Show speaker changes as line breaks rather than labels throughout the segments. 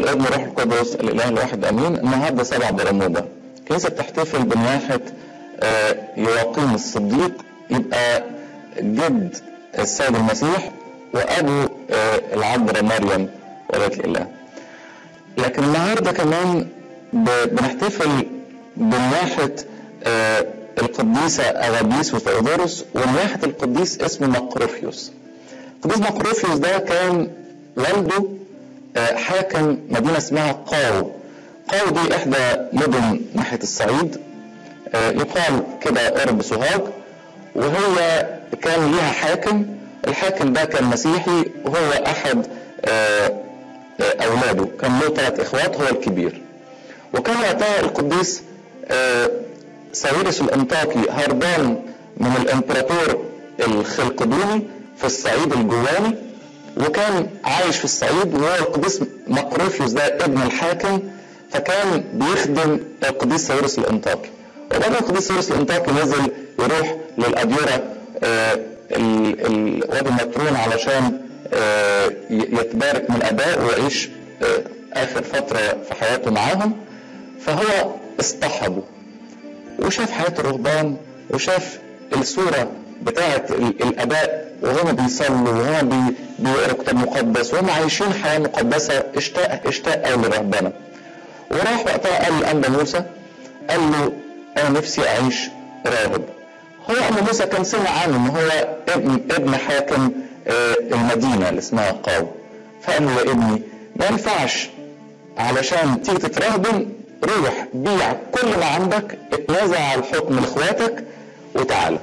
والابن والروح القدس الاله الواحد امين النهارده سبع برمودا الكنيسه بتحتفل بنياحه آه، يواقيم الصديق يبقى جد السيد المسيح وابو آه، العذراء مريم ولادة الاله لكن النهارده كمان ب- بنحتفل بنياحه آه، القديسه اغابيس وثيودورس ونياحه القديس اسمه مقروفيوس القديس مقروفيوس ده كان والده آه، حاكم مدينة اسمها قاو قاو دي إحدى مدن ناحية الصعيد آه، يقال كده قرب سوهاج وهي كان ليها حاكم الحاكم ده كان مسيحي وهو أحد آه، آه، أولاده كان له ثلاث إخوات هو الكبير وكان وقتها القديس آه، ساويرس الأنطاكي هربان من الإمبراطور الخلقدوني في الصعيد الجواني وكان عايش في الصعيد وهو القديس مقروفيوس ده ابن الحاكم فكان بيخدم القديس ساويرس الانطاكي وبعد القديس ساويرس الانطاكي نزل يروح للاديره آه، ال- ال- وادي النطرون علشان آه، ي- يتبارك من الاباء ويعيش آه، اخر فتره في حياته معاهم فهو اصطحبه وشاف حياة الرهبان وشاف الصورة بتاعة ال- الآباء وهم بيصلوا وهم بي- بيقروا كتاب مقدس وهم عايشين حياة مقدسة اشتاق اشتاق قوي للرهبنة وراح وقتها قال لأنبا موسى قال له أنا نفسي أعيش راهب هو أنبا موسى كان سمع عنه إن هو ابن ابن حاكم آه، المدينة اللي اسمها قاو فقال له يا ابني ما ينفعش علشان تيجي تترهبن روح بيع كل ما عندك اتنازع على الحكم لاخواتك وتعالى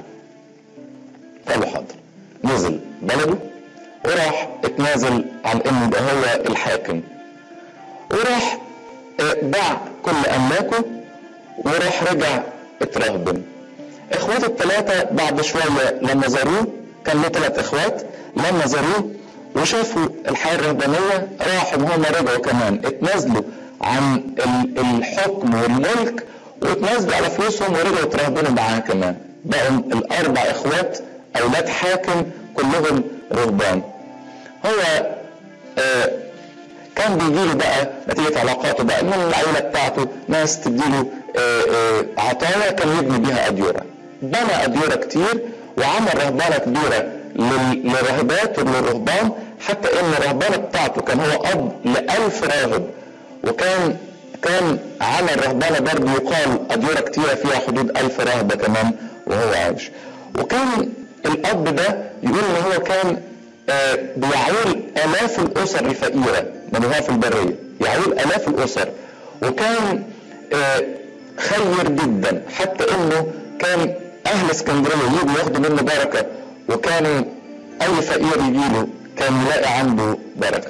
قال له حاضر نزل بلده وراح اتنازل عن انه ده هو الحاكم وراح آه، باع كل املاكه وراح رجع اترهبن اخواته الثلاثه بعد شويه لما زاروه كان له ثلاث اخوات لما زاروه وشافوا الحياه الرهبانيه راحوا هم رجعوا كمان اتنازلوا عن ال- الحكم والملك واتنازلوا على فلوسهم ورجعوا يترهبنوا معاه كمان بقوا الاربع اخوات اولاد حاكم كلهم رهبان هو آه كان بيجي له بقى نتيجه علاقاته بقى من العيله بتاعته ناس تديله آه، آه، عطايا كان يبني بيها اديره بنى اديره كتير وعمل رهبانه كبيره لل- للراهبات وللرهبان حتى ان الرهبانه بتاعته كان هو اب لألف راهب وكان كان عمل رهبانه برضه يقال اديره كتيره فيها حدود ألف راهبه كمان وهو عايش وكان الاب ده يقول ان هو كان آه، بيعول الاف الاسر الفقيره من هو في البريه يعول الاف الاسر وكان آه، خير جدا حتى انه كان اهل اسكندريه يجوا ياخدوا منه بركه وكانوا اي فقير يجي له كان يلاقي عنده بركه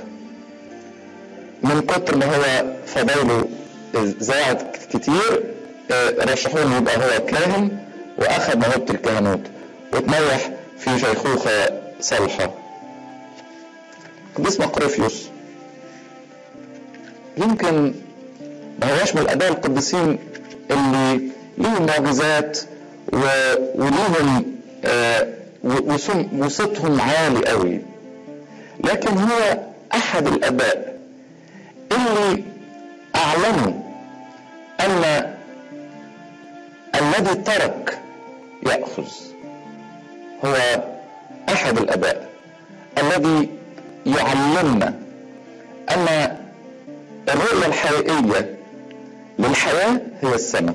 من كتر ما هو فضايله زاد كتير آه، رشحوه انه يبقى هو كاهن واخذ موهبه الكهنوت وتنيح في شيخوخه صالحه قديس مقرفيوس يمكن ما هواش من الاباء القديسين اللي ليهم معجزات و... وليهم آه و- وسم... وصوتهم عالي قوي لكن هو احد الاباء اللي اعلنوا ان الذي ترك ياخذ هو احد الاباء الذي يعلمنا ان الرؤيه الحقيقيه للحياه هي السماء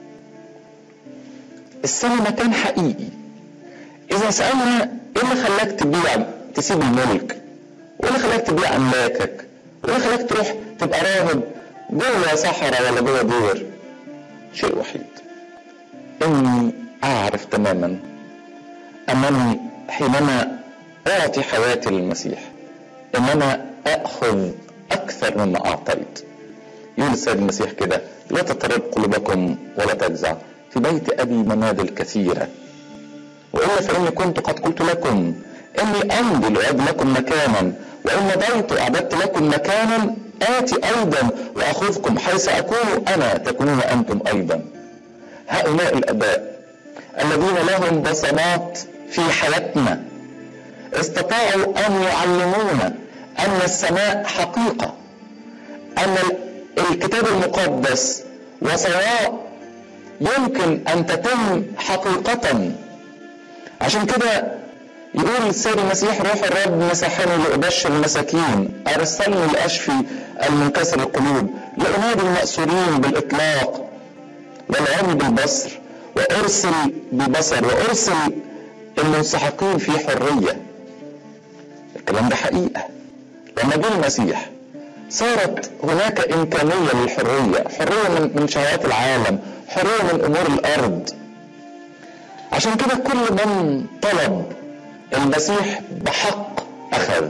السماء مكان حقيقي اذا سالنا ايه اللي خلاك تبيع تسيب الملك وايه اللي خلاك تبيع املاكك وايه اللي خلاك تروح تبقى راهب جوه صحراء ولا جوه دير شيء وحيد اني اعرف تماما انني حينما اعطي حياتي للمسيح انما اخذ اكثر مما اعطيت يقول السيد المسيح كده لا تضطرب قلوبكم ولا تجزع في بيت ابي منازل كثيره والا فاني كنت قد قلت لكم اني امضي لاعد لكم مكانا وان مضيت اعددت لكم مكانا اتي ايضا واخذكم حيث اكون انا تكونون انتم ايضا هؤلاء الاباء الذين لهم بصمات في حياتنا استطاعوا ان يعلمونا ان السماء حقيقه أن الكتاب المقدس وصاياه يمكن أن تتم حقيقة عشان كده يقول السيد المسيح روح الرب مسحني لأبشر المساكين أرسلني لأشفي المنكسر القلوب لأنادي المأسورين بالإطلاق والعمي بالبصر وأرسل ببصر وأرسل المنسحقين في حرية الكلام ده حقيقة لما جه المسيح صارت هناك إمكانية للحرية حرية من من شهوات العالم حرية من أمور الأرض عشان كده كل من طلب المسيح بحق أخذ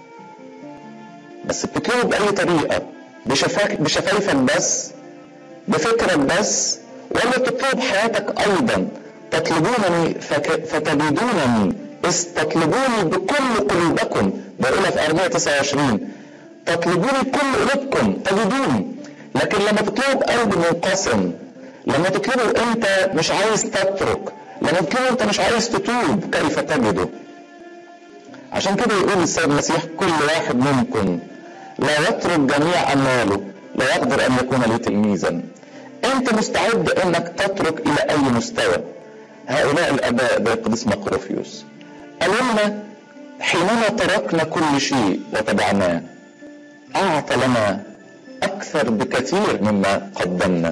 بس بتطلبه بأي طريقة بشفاك بشفايفك بس بفكرك بس ولا تطلب حياتك أيضا تطلبونني فك... فتجدونني إذ تطلبوني بكل قلوبكم بقولها في أرمية 29 تطلبوني بكل قلوبكم تجدوني لكن لما تطلب قلب منقسم لما تطلبه انت مش عايز تترك لما تطلبه انت مش عايز تتوب كيف تجده عشان كده يقول السيد المسيح كل واحد منكم لا يترك جميع امواله لا يقدر ان يكون لي تلميذا انت مستعد انك تترك الى اي مستوى هؤلاء الاباء زي القديس مقروفيوس قالوا لنا حينما تركنا كل شيء وتبعناه اعطى لنا اكثر بكثير مما قدمنا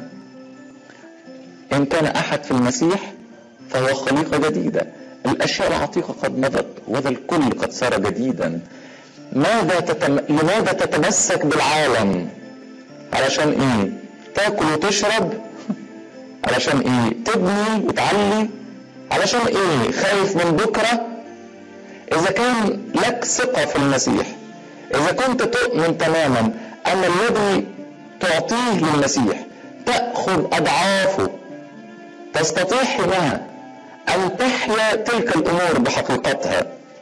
ان كان احد في المسيح فهو خليقه جديده الاشياء العتيقه قد مضت وذا الكل قد صار جديدا ماذا تتم... لماذا تتمسك بالعالم علشان ايه تاكل وتشرب علشان ايه تبني وتعلي علشان ايه خايف من بكره اذا كان لك ثقه في المسيح اذا كنت تؤمن تماما ان الذي تعطيه للمسيح تاخذ اضعافه تستطيع حينها ان تحيا تلك الامور بحقيقتها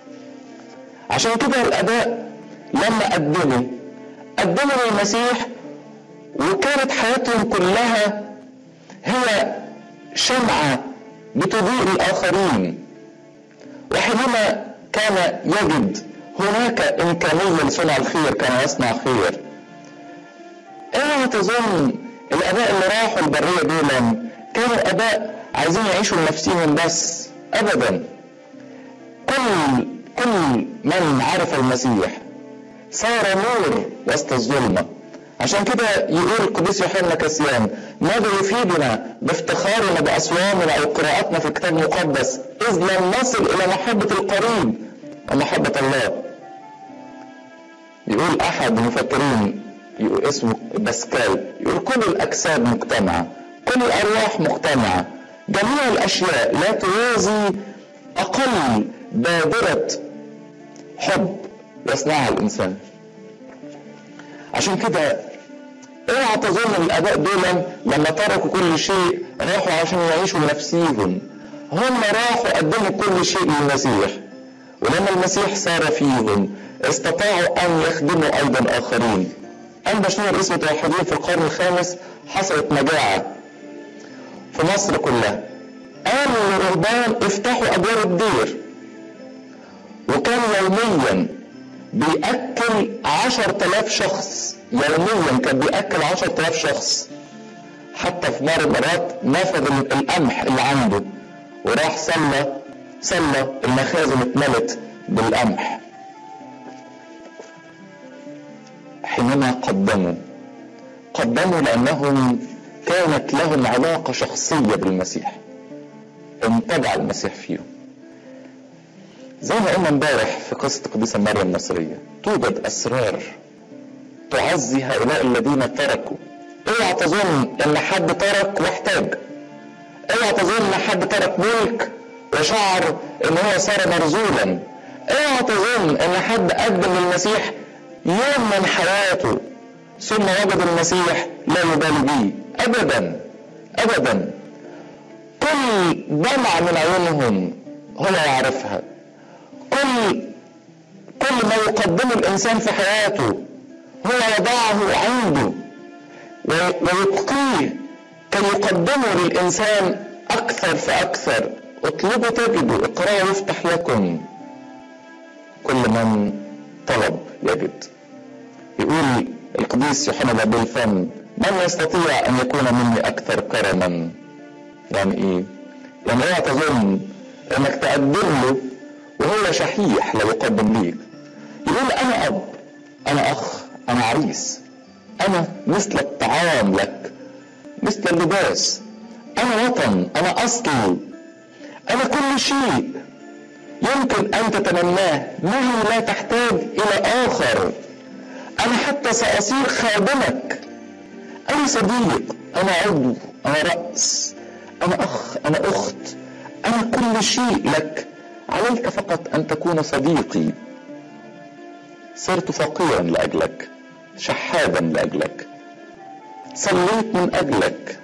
عشان كده الاباء لما قدموا قدموا للمسيح وكانت حياتهم كلها هي شمعة بتضيء الآخرين وحينما كان يجد هناك إمكانية لصنع الخير كان يصنع خير اوعى تظن الآباء اللي راحوا البرية دول كانوا آباء عايزين يعيشوا لنفسهم بس أبدا كل كل من عرف المسيح صار نور وسط الظلمه عشان كده يقول القديس يوحنا كاسيان ماذا يفيدنا بافتخارنا باصوامنا او قراءتنا في الكتاب المقدس اذ لم نصل الى محبه القريب ومحبه الله يقول احد المفكرين يقول اسمه باسكال يقول كل الاجساد مجتمعه كل الارواح مجتمعه جميع الاشياء لا توازي اقل بادره حب يصنعها الانسان عشان كده اوعى تظن الاباء دول لما تركوا كل شيء راحوا عشان يعيشوا لنفسيهم هم راحوا قدموا كل شيء للمسيح ولما المسيح صار فيهم استطاعوا ان يخدموا ايضا اخرين اما شنو اسم توحدين في القرن الخامس حصلت مجاعه في مصر كلها قالوا للرهبان افتحوا ابواب الدير وكان يوميا بيأكل عشر تلاف شخص يوميا كان بيأكل عشر تلاف شخص حتى في مرة مرات نفذ القمح اللي عنده وراح صلى صلى المخازن اتملت بالقمح حينما قدموا قدموا لأنهم كانت لهم علاقة شخصية بالمسيح انتبع المسيح فيهم زي ما قلنا امبارح في قصة القديسة مريم المصرية توجد أسرار تعزي هؤلاء الذين تركوا اوعى تظن ان حد ترك واحتاج اوعى تظن ان حد ترك ملك وشعر ان هو صار مرزولا اوعى تظن ان حد قدم للمسيح يوم من حياته ثم وجد المسيح لا يبالي به ابدا ابدا كل دمعة من عيونهم هو يعرفها كل كل ما يقدمه الانسان في حياته هو يضعه عنده ويبقيه كي يقدمه للانسان اكثر فاكثر اطلبوا تجدوا اقرأوا يفتح لكم كل من طلب يجد يقول القديس يوحنا بالفم من يستطيع ان يكون مني اكثر كرما يعني ايه يعني اوعى تظن انك تقدم له وهو شحيح لا يقدم ليك يقول انا اب انا اخ انا عريس انا مثل الطعام لك مثل اللباس انا وطن انا اصل انا كل شيء يمكن ان تتمناه مهما لا تحتاج الى اخر انا حتى ساصير خادمك انا صديق انا عضو انا راس انا اخ انا اخت انا كل شيء لك عليك فقط ان تكون صديقي صرت فقيرا لاجلك شحادا لاجلك صليت من اجلك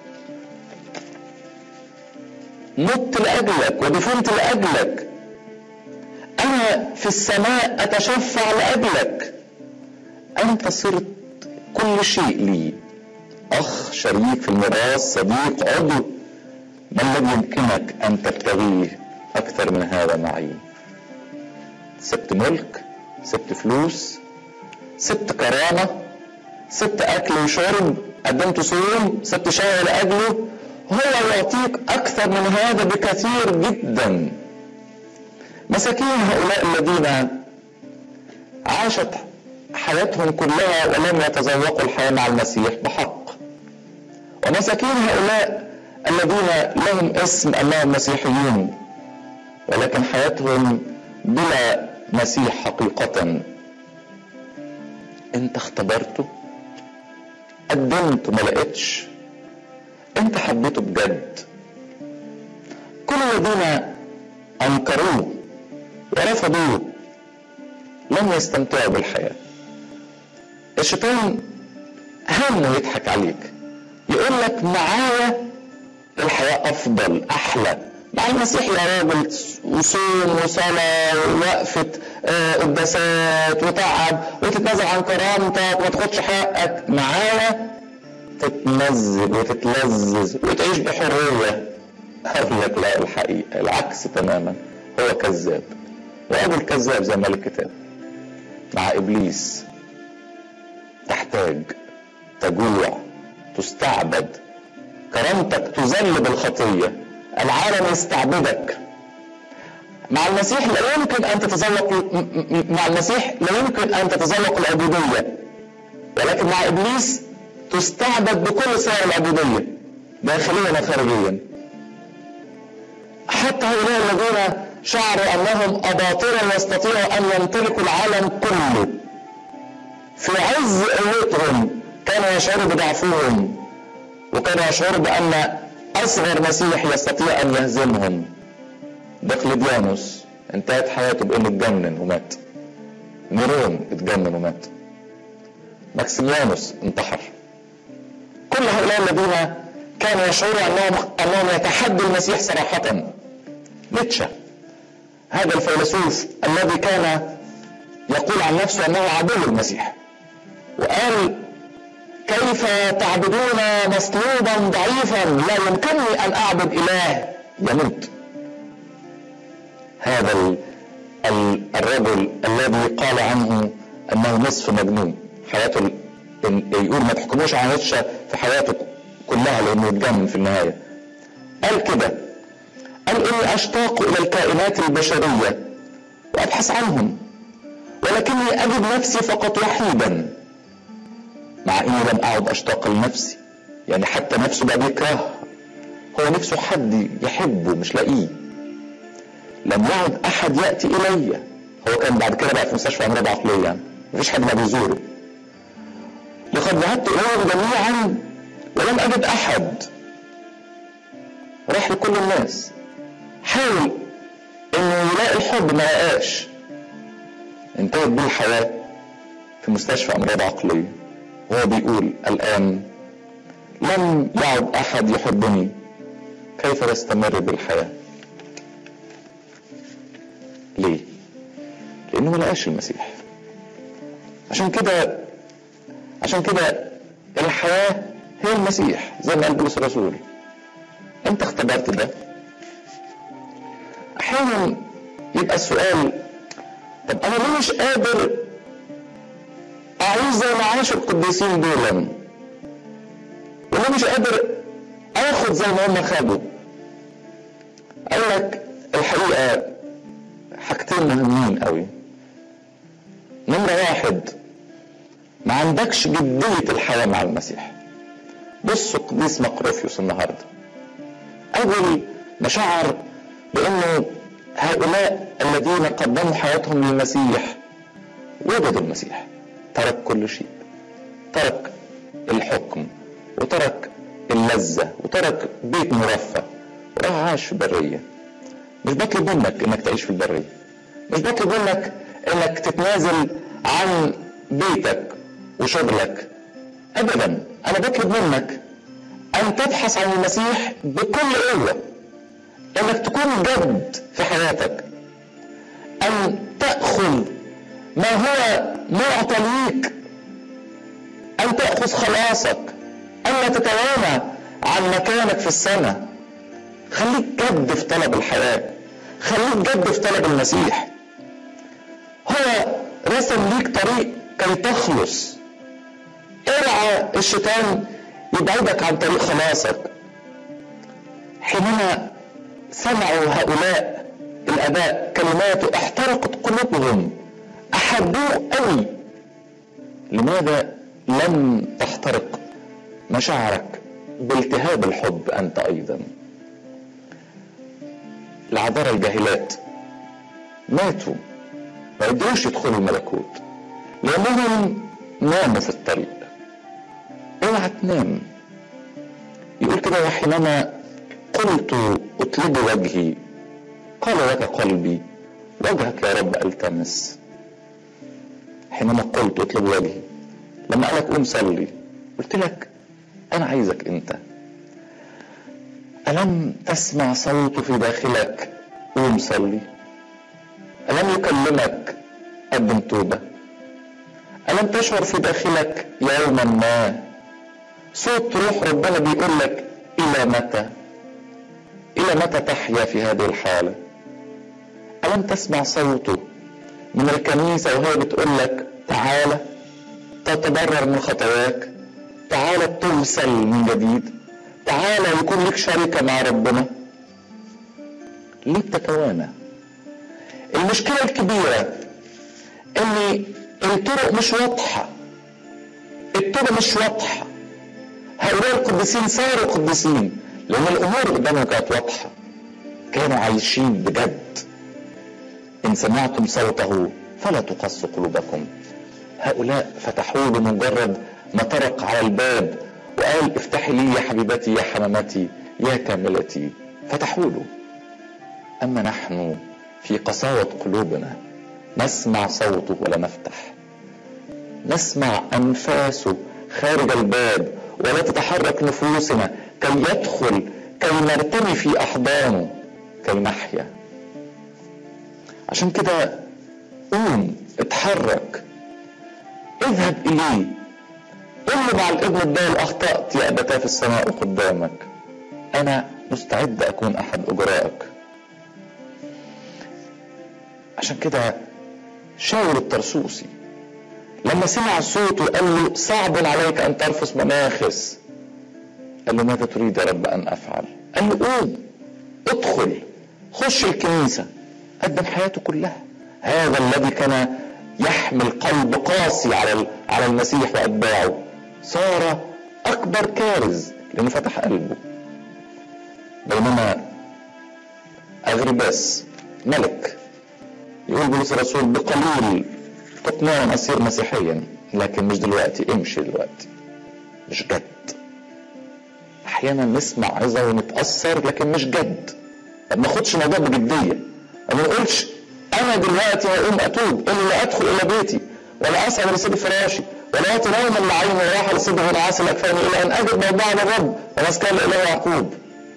مت لاجلك ودفنت لاجلك انا في السماء اتشفع لاجلك انت صرت كل شيء لي اخ شريك في الميراث صديق عضو ما الذي يمكنك ان تبتغيه اكثر من هذا معي سبت ملك سبت فلوس سبت كرامة سبت اكل وشرب قدمت صوم سبت شهوة لاجله هو يعطيك اكثر من هذا بكثير جدا مساكين هؤلاء الذين عاشت حياتهم كلها ولم يتذوقوا الحياة مع المسيح بحق ومساكين هؤلاء الذين لهم اسم انهم مسيحيون ولكن حياتهم بلا مسيح حقيقة انت اختبرته قدمت ما لقيتش انت حبيته بجد كل الذين انكروه ورفضوه لم يستمتعوا بالحياة الشيطان همه يضحك عليك يقول لك معايا الحياة أفضل أحلى مع المسيح يا راجل وصوم وصلاة ووقفة قداسات وتعب وتتنازل عن كرامتك وما تاخدش حقك معايا تتمزج وتتلذذ وتعيش بحرية أقول لك لا الحقيقة العكس تماما هو كذاب وأبو الكذاب زي ما قال الكتاب مع إبليس تحتاج تجوع تستعبد كرامتك تذل بالخطية العالم يستعبدك مع المسيح لا يمكن ان تتذوق مع المسيح لا يمكن ان تتذوق العبودية ولكن مع ابليس تستعبد بكل صور العبودية داخليا وخارجيا حتى هؤلاء الذين شعروا انهم اباطرة يستطيعوا ان يمتلكوا العالم كله في عز قوتهم كانوا يشعروا بضعفهم وكانوا يشعروا بان اصغر مسيح يستطيع ان يهزمهم دقلديانوس انتهت حياته بانه اتجنن ومات نيرون اتجنن ومات ماكسيميانوس انتحر كل هؤلاء الذين كانوا يشعروا انهم انهم يتحدوا المسيح صراحة نيتشه هذا الفيلسوف الذي كان يقول عن نفسه انه عدو المسيح وقال كيف تعبدون مصلوبا ضعيفا لا يمكنني ان اعبد اله يموت هذا ال ال الرجل الذي قال عنه انه نصف مجنون حياته يقول ما تحكموش على نيتشه في حياته كلها لانه اتجنن في النهايه قال كده قال اني اشتاق الى الكائنات البشريه وابحث عنهم ولكني اجد نفسي فقط وحيدا مع اني لم اعد اشتاق لنفسي يعني حتى نفسه بقى بيكرهها هو نفسه حد يحبه مش لاقيه لم يعد احد ياتي الي هو كان بعد كده بقى في مستشفى امراض عقليه يعني مفيش حد ما بيزوره لقد ذهبت اليهم جميعا ولم اجد احد راح لكل الناس حاول انه يلاقي الحب ما لقاش انتهت بيه الحياه في مستشفى امراض عقليه وهو بيقول الآن لم يعد أحد يحبني كيف يستمر بالحياة ليه لأنه ما لقاش المسيح عشان كده عشان كده الحياة هي المسيح زي ما قال بولس الرسول انت اختبرت ده احيانا يبقى السؤال طب انا ليه مش قادر اعيش عيش زي ما عاشوا القديسين دول واللي مش قادر اخد زي ما هم خدوا قال لك الحقيقه حاجتين مهمين قوي نمرة واحد ما عندكش جدية الحياة مع المسيح بصوا قديس مقروفيوس النهاردة أول ما شعر بأنه هؤلاء الذين قدموا حياتهم للمسيح وجدوا المسيح ترك كل شيء ترك الحكم وترك اللذة وترك بيت مرفه وراح عاش في البرية مش بطلب منك انك تعيش في البرية مش بطلب منك انك تتنازل عن بيتك وشغلك ابدا انا بطلب منك ان تبحث عن المسيح بكل قوة انك تكون جد في حياتك ان تأخذ ما هو معطى ليك ان تأخذ خلاصك ان لا تتوانى عن مكانك في السماء خليك جد في طلب الحياة خليك جد في طلب المسيح هو رسم ليك طريق كي تخلص ارعى الشيطان يبعدك عن طريق خلاصك حينما سمعوا هؤلاء الاباء كلماته احترقت قلوبهم احبوه قوي لماذا لم تحترق مشاعرك بالتهاب الحب انت ايضا العذارى الجاهلات ماتوا ما قدروش يدخلوا الملكوت لانهم ناموا في الطريق اوعى تنام يقول كده وحينما قلت اطلب وجهي قال لك قلبي وجهك يا رب التمس حينما قلت اطلب وجهي لما قالك قوم صلي قلت لك انا عايزك انت ألم تسمع صوت في داخلك قوم صلي ألم يكلمك قدم توبة ألم تشعر في داخلك يوما ما صوت روح ربنا بيقول لك إلى متى إلى متى تحيا في هذه الحالة ألم تسمع صوته من الكنيسة وهي بتقول لك تعالى تتبرر من خطاياك تعالى تغسل من جديد تعالى يكون لك شركة مع ربنا ليه بتتوانى المشكلة الكبيرة ان الطرق مش واضحة الطرق مش واضحة هؤلاء القديسين صاروا قديسين لان الامور قدامهم كانت واضحة كانوا عايشين بجد ان سمعتم صوته فلا تقص قلوبكم هؤلاء فتحوه بمجرد ما طرق على الباب وقال افتحي لي يا حبيبتي يا حمامتي يا كاملتي فتحوا له اما نحن في قساوة قلوبنا نسمع صوته ولا نفتح نسمع انفاسه خارج الباب ولا تتحرك نفوسنا كي يدخل كي نرتمي في احضانه كي نحيا عشان كده قوم اتحرك اذهب اليه قل له مع الابن الضال اخطأت يا ابتاه في السماء قدامك انا مستعد اكون احد اجرائك عشان كده شاول الترسوسي لما سمع الصوت وقال له صعب عليك ان ترفس مناخس قال له ماذا تريد يا رب ان افعل قال له قوم ادخل خش الكنيسة قدم حياته كلها هذا الذي كان يحمل قلب قاسي على على المسيح واتباعه صار اكبر كارز لانه فتح قلبه بينما اغرباس ملك يقول بولس الرسول بقليل تقنعني اصير مسيحيا لكن مش دلوقتي امشي دلوقتي مش جد احيانا نسمع عظه ونتاثر لكن مش جد ما بناخدش الموضوع بجديه ما بنقولش انا دلوقتي هقوم اتوب اني لا ادخل الى بيتي ولا اسعى لسيد فراشي ولا اتي نوما لعيني وراحه لصدق العسل اكفاني الى ان اجد موضعا للرب ومسكن اله يعقوب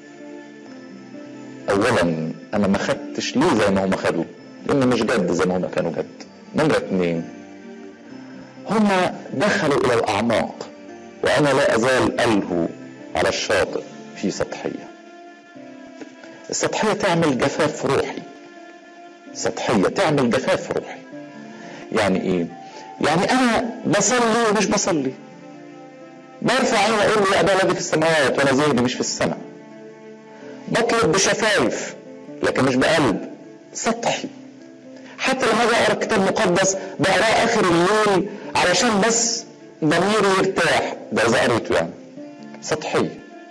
اولا انا ما خدتش ليه زي ما هم خدوا لان مش جد زي ما هم كانوا جد نمرة اتنين هم دخلوا الى الاعماق وانا لا ازال الهو على الشاطئ في سطحية السطحية تعمل جفاف روحي سطحية تعمل جفاف روحي يعني ايه يعني انا بصلي ومش بصلي برفع عيني اقول له يا ابا الذي في السماوات وانا ذهني مش في السماء بطلب بشفايف لكن مش بقلب سطحي حتى لما اجي اقرا الكتاب المقدس بقراه اخر الليل علشان بس ضميري يرتاح ده اذا قريته يعني سطحي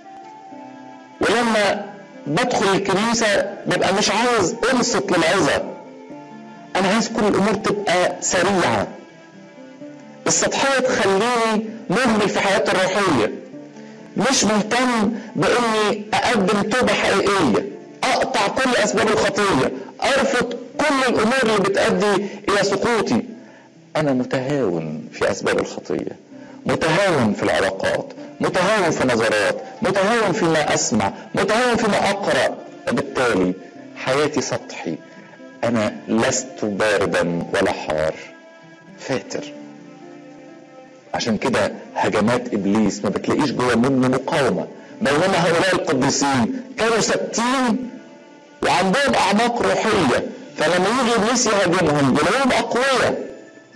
ولما بدخل الكنيسة ببقى مش عايز انصت للعظة انا عايز كل الامور تبقى سريعة السطحية تخليني مهمل في حياتي الروحية مش مهتم باني اقدم توبة حقيقية اقطع كل اسباب الخطية ارفض كل الامور اللي بتؤدي الى سقوطي انا متهاون في اسباب الخطية متهاون في العلاقات متهاون في نظرات متهاون فيما اسمع متهاون فيما اقرا وبالتالي حياتي سطحي انا لست باردا ولا حار فاتر عشان كده هجمات ابليس ما بتلاقيش جوه منه مقاومه بينما هؤلاء القديسين كانوا ثابتين وعندهم اعماق روحيه فلما يجي ابليس يهاجمهم يلاقيهم اقوياء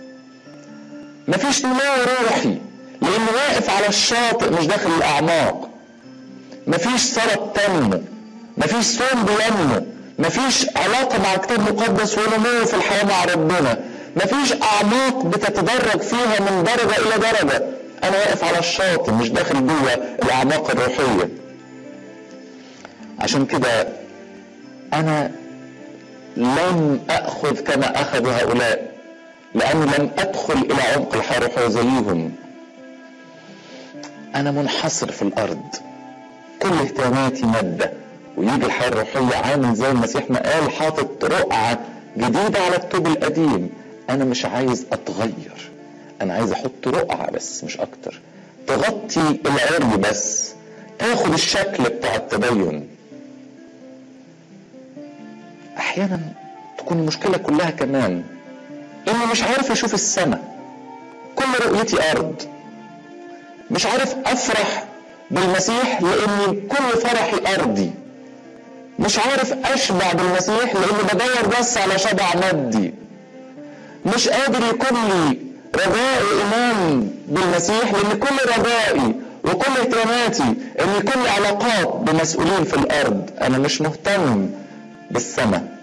مفيش نمو روحي لانه واقف على الشاطئ مش داخل الاعماق مفيش صلاة تنمو مفيش صوم بينمو مفيش علاقة مع الكتاب المقدس ونمو في الحياة مع ربنا مفيش اعماق بتتدرج فيها من درجة الى درجة انا واقف على الشاطئ مش داخل جوه الاعماق الروحية عشان كده انا لم اخذ كما اخذ هؤلاء لاني لم ادخل الى عمق الحياة الروحية زيهم انا منحصر في الارض كل اهتماماتي مادة ويجي الحياة الروحية عامل زي المسيح ما قال حاطط رقعة جديدة على الطوب القديم انا مش عايز اتغير انا عايز احط رقعة بس مش اكتر تغطي العري بس تاخد الشكل بتاع التدين احيانا تكون المشكلة كلها كمان اني مش عارف اشوف السماء كل رؤيتي ارض مش عارف افرح بالمسيح لاني كل فرحي ارضي مش عارف اشبع بالمسيح لاني بدور بس على شبع مادي مش قادر يكون لي رجاء وايمان بالمسيح لان كل رجائي وكل اهتماماتي ان يكون لي علاقات بمسؤولين في الارض انا مش مهتم بالسماء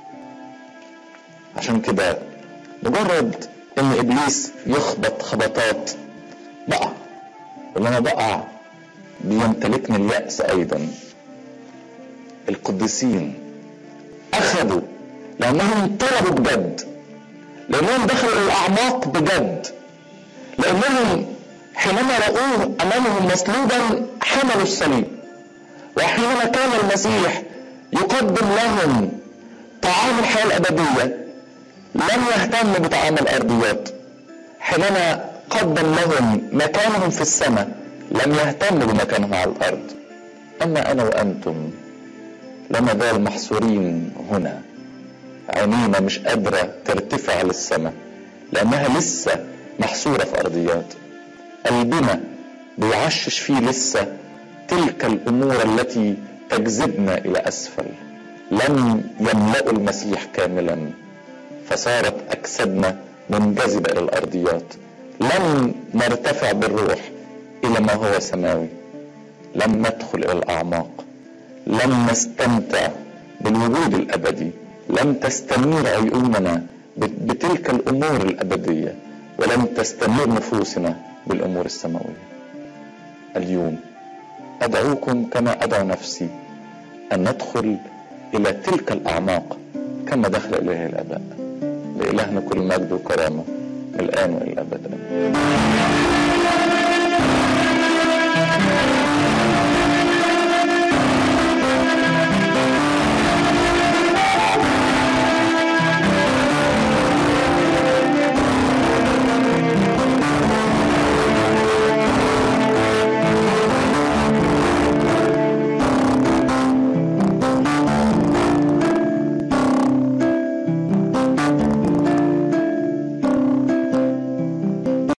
عشان كده مجرد ان ابليس يخبط خبطات بقع ولما بقع بيمتلكني اليأس أيضا القديسين أخذوا لأنهم طلبوا بجد لأنهم دخلوا الأعماق بجد لأنهم حينما رأوه أمامهم مسلوبا حملوا الصليب وحينما كان المسيح يقدم لهم طعام الحياة الأبدية لم يهتم بطعام الأرضيات حينما قدم لهم مكانهم في السماء لم يهتم بمكانهم على الارض اما انا وانتم لما زال محصورين هنا عينينا مش قادره ترتفع للسماء لانها لسه محصوره في ارضيات قلبنا بيعشش فيه لسه تلك الامور التي تجذبنا الى اسفل لم يملأوا المسيح كاملا فصارت اجسادنا منجذبه الى الارضيات لم نرتفع بالروح الى ما هو سماوي لم ندخل الى الاعماق لم نستمتع بالوجود الابدي لم تستنير عيوننا بتلك الامور الابديه ولم تستنير نفوسنا بالامور السماويه اليوم ادعوكم كما ادعو نفسي ان ندخل الى تلك الاعماق كما دخل اليها الاباء لالهنا كل مجد وكرامه الآن وإلى الأبد